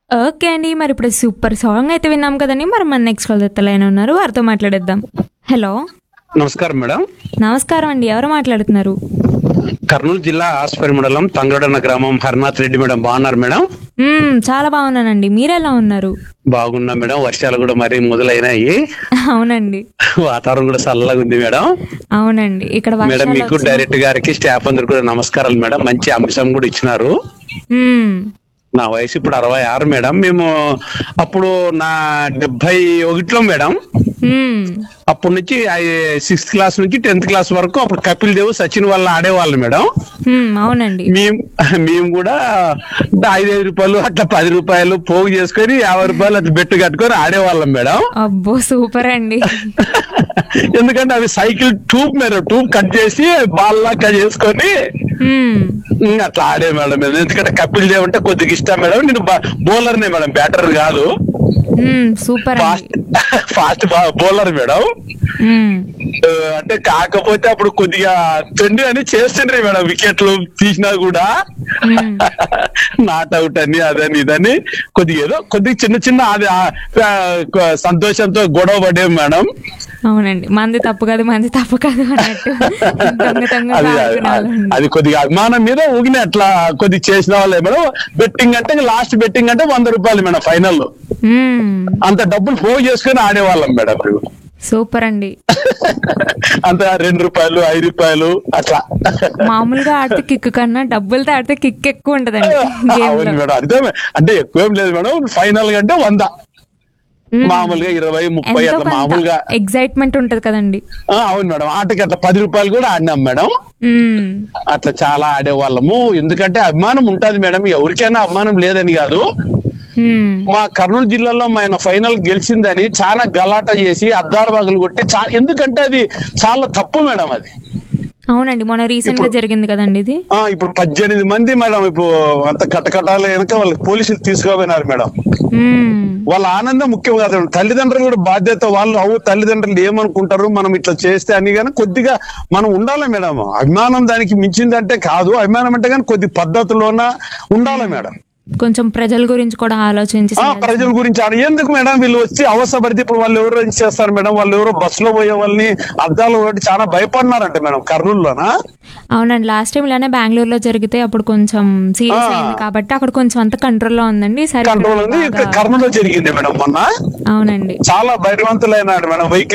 Okay అండి మరి ఇప్పుడు సూపర్ సాంగ్ అయితే విన్నాం కదండి మరి మన నెక్స్ట్ కాల్ లైన్ ఉన్నారు వారితో మాట్లాడేద్దాం హలో నమస్కారం మేడం నమస్కారం అండి ఎవరు మాట్లాడుతున్నారు కర్నూలు జిల్లా ఆస్పరి మండలం తంగడన్న గ్రామం హరినాథ్ రెడ్డి మేడం బాగున్నారు మేడం మ్మ్, చాలా బాగున్నానండి మీరెలా ఉన్నారు బాగున్నా మేడం వర్షాలు కూడా మరి మొదలైనాయి అవునండి వాతావరణం కూడా చల్లగా ఉంది మేడం అవునండి ఇక్కడ మేడం వర్షాలు మీకు వచ్చినాయి. డైరెక్ట్ గారికి స్టాఫ్ అందరు కూడా నమస్కారాలు మేడం మంచి అంశం కూడా ఇచ్చినారు మ్మ్, నా వయసు ఇప్పుడు అరవై ఆరు మేడం మేము అప్పుడు నా డెబ్బై ఒకటిలో మేడం మ్మ్, అప్పటి నుంచి సిక్స్త్ క్లాస్ నుంచి టెన్త్ క్లాస్ వరకు అప్పుడు కపిల్ దేవ్ సచిన్ వల్ల ఆడేవాళ్ళు మేడం మ్మ్, అవునండి మేము మేము కూడా ఐదు ఐదు రూపాయలు అట్లా పది రూపాయలు పోగు చేసుకొని యాభై రూపాయలు అట్లా బెట్టు కట్టుకొని ఆడేవాళ్ళం మేడం అబ్బో సూపర్ అండి ఎందుకంటే అవి cycle tube madam tube cut చేసి బాల్ లాగా చేసుకొని మ్మ్, ఉమ్, అట్లా ఆడే మేడం మేము. ఎందుకంటే కపిల్ దేవ్ అంటే కొద్దిగా ఇష్టం మేడం నేను బౌలర్నే మేడం బ్యాటర్ కాదు మ్మ్, సూపర్ అండి ఫాస్ట్ ఫాస్ట్ బౌలర్ మేడం మ్మ్, ఆ, అంటే కాకపోతే అప్పుడు కొద్దిగా ట్రెండ్ అని చేస్తుండ్రి మేడం వికెట్లు తీసినా కూడా మ్మ్. నాట్ అవుట్ అని అదని ఇదని కొద్దిగా ఏదో కొద్దిగా చిన్న చిన్న అది ఆ, ఆ, కొ- సంతోషంతో గొడవ పడేం మేడం అవునండి మంది తప్పు కాదు మంది తప్పు కాదు అన్నట్టు దొంగ దొంగ అది ఆడుకునే వాళ్ళండి. అది కొద్దిగా అభిమానం మీద ఊగిన అట్లా కొద్ది చేసిన వాళ్ళే మేడం బెట్టింగ్ అంటే లాస్ట్ బెట్టింగ్ అంటే వంద రూపాయలు మేడం ఫైనల్ లో మ్మ్, అంత డబ్బులు పోగు చేసుకుని ఆడేవాళ్ళం మేడం మేము. సూపర్ అండి అంత రెండు రూపాయలు ఐదు రూపాయలు అట్లా మామూలుగా ఆడితే కిక్ కన్నా డబ్బులతో ఆడితే కిక్ ఎక్కువ ఉంటదండి గేమ్ అవును లో మేడం అర్థం అంటే ఎక్కువేం లేదు మేడం ఫైనల్ గా అంటే వంద మ్మ్. మామూలుగా ఇరవై ముప్పై ఎంతో అట్లా మామూలుగా ఎగ్జైట్మెంట్ ఉంటది కదండి ఆ, అవును మేడం ఆటకి అట్లా పది రూపాయలు కూడా ఆడినాం మేడం మ్మ్. అట్లా చాలా ఆడేవాళ్ళము ఎందుకంటే అభిమానం ఉంటది మేడం ఎవరికైనా అభిమానం లేదని కాదు మ్మ్. మా కర్నూలు జిల్లాలో మన ఫైనల్ గెలిచిందని చాలా గలాట చేసి అద్దాల బాగులు కొట్టి చా- ఎందుకంటే అది చాలా తప్పు మేడం అది అవునండి మొన్న రీసెంట్ గా జరిగింది కదండి ఇది ఆ ఇప్పుడు పద్దెనిమిది మంది మేడం ఇప్పుడు అంత కట్టకట్టాల వెనక వాళ్ళకి పోలీసులు తీసుకోపోయినారు మేడం మ్మ్. వాళ్ళ ఆనందం ముఖ్యం కాదు తల్లిదండ్రులు కూడా బాధ్యత వాళ్ళు అవు తల్లిదండ్రులు ఏమనుకుంటారు మనం ఇట్లా చేస్తే అని కానీ కొద్దిగా మనం ఉండాలి మేడం అభిమానం దానికి మించిందంటే కాదు అభిమానం అంటే కానీ కొద్ది పద్ధతిలోన ఉండాలి మేడం కొంచెం ప్రజల గురించి కూడా ఆలోచించి ఆ ప్రజల గురించి ఆడ- ఎందుకు మేడం వీళ్ళు వచ్చి అవసరపడితే ఇప్పుడు వాళ్ళు ఎవరో ఇది చేస్తారు మేడం వాళ్ళు ఎవరో బస్సులో పోయే వాళ్ళని అద్దాలు ఒకటి చాలా భయపడినారంట మేడం కర్నూలులోనా అవునండి లాస్ట్ టైం ఇలానే బెంగళూరులో జరిగితే అప్పుడు కొంచెం సీరియస్ ఆ. అయింది కాబట్టి అక్కడ కొంచెం అంత కంట్రోల్లో ఉందండి సరే కంట్రోల్ ఉంది ఇక్కడ కర్నూలులో జరిగింది మేడం మొన్న అవునండి చాలా భయవంతులైనాడు మేడం వెహికల్